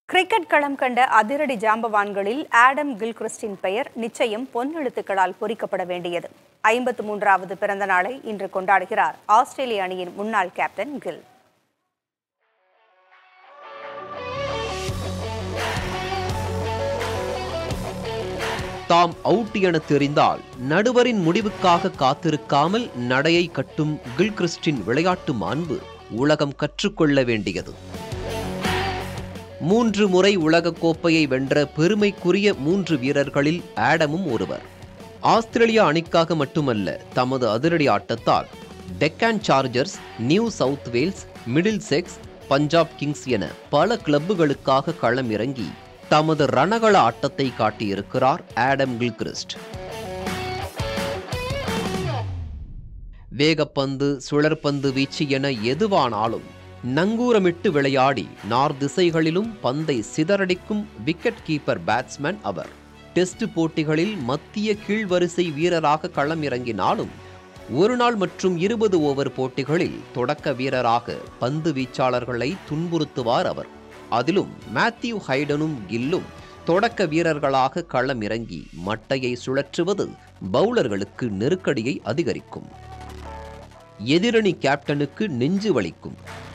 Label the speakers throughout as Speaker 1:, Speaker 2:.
Speaker 1: cricket களம் கண்ட அதிரடி ஜாம்பவான்களில் ஆடம் கில்கிறிஸ்டின் பெயர் நிச்சயம் பொன்னெழுத்துக்களால் பொறிக்கப்பட வேண்டியது ஐம்பத்து மூன்றாவது பிறந்த நாளை இன்று கொண்டாடுகிறார் ஆஸ்திரேலிய அணியின் முன்னாள் கேப்டன் கில்
Speaker 2: தாம் அவுட் என தெரிந்தால் நடுவரின் முடிவுக்காக காத்திருக்காமல் நடையை கட்டும் கில்கிறிஸ்டின் விளையாட்டு மாண்பு உலகம் கற்றுக்கொள்ள வேண்டியது மூன்று முறை உலகக் கோப்பையை வென்ற பெருமைக்குரிய மூன்று வீரர்களில் ஆடமும் ஒருவர் ஆஸ்திரேலியா அணிக்காக மட்டுமல்ல தமது அதிரடி ஆட்டத்தால் Deccan Chargers New South Wales Middlesex Punjab Kings என பல கிளப்புகளுக்காக களம் இறங்கி தமது ரணகள ஆட்டத்தை காட்டியிருக்கிறார் ஆடம் கில்கிறிஸ்ட் வேகப்பந்து சுழற்பந்து வீச்சு என எதுவானாலும் நங்கூரமிட்டு விளையாடி நார் திசைகளிலும் பந்தை சிதறடிக்கும் விக்கெட் கீப்பர் பேட்ஸ்மேன் அவர் டெஸ்ட் போட்டிகளில் மத்திய கீழ்வரிசை வீரராக களம் இறங்கினாலும் ஒருநாள் மற்றும் இருபது ஓவர் போட்டிகளில் தொடக்க வீரராக பந்து வீச்சாளர்களை துன்புறுத்துவார் அவர் அதிலும் மேத்யூ ஹைடனும் கில்லும் தொடக்க வீரர்களாக களம் இறங்கி மட்டையை சுழற்றுவது பவுலர்களுக்கு நெருக்கடியை அதிகரிக்கும் எதிரணி கேப்டனுக்கு நெஞ்சு வலிக்கும்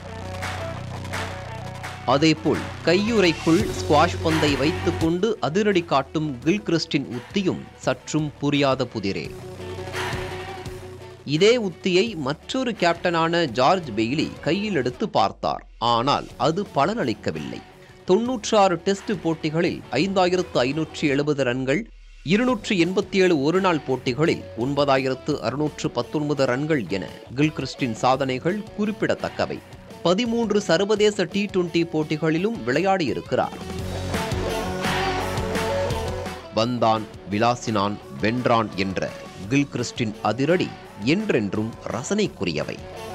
Speaker 2: அதேபோல் கையுறைக்குள் ஸ்குவாஷ் பந்தை வைத்துக்கொண்டு அதிரடி காட்டும் கில்கிறிஸ்டின் உத்தியும் சற்றும் புரியாத புதிரே இதே உத்தியை மற்றொரு கேப்டனான ஜார்ஜ் பெய்லி கையில் எடுத்து பார்த்தார் ஆனால் அது பலனளிக்கவில்லை தொன்னூற்றாறு டெஸ்ட் போட்டிகளில் ஐந்தாயிரத்து ஐநூற்றி எழுபது ரன்கள் இருநூற்று எண்பத்தி ஏழு ஒருநாள் போட்டிகளில் ஒன்பதாயிரத்து அறுநூற்று பத்தொன்பது ரன்கள் என கில்கிறிஸ்டின் சாதனைகள் குறிப்பிடத்தக்கவை பதிமூன்று சர்வதேச டி டுவெண்டி போட்டிகளிலும் விளையாடியிருக்கிறார் வந்தான் விளாசினான் வென்றான் என்ற கில்கிறிஸ்டின் அதிரடி என்றென்றும் ரசனைக்குரியவை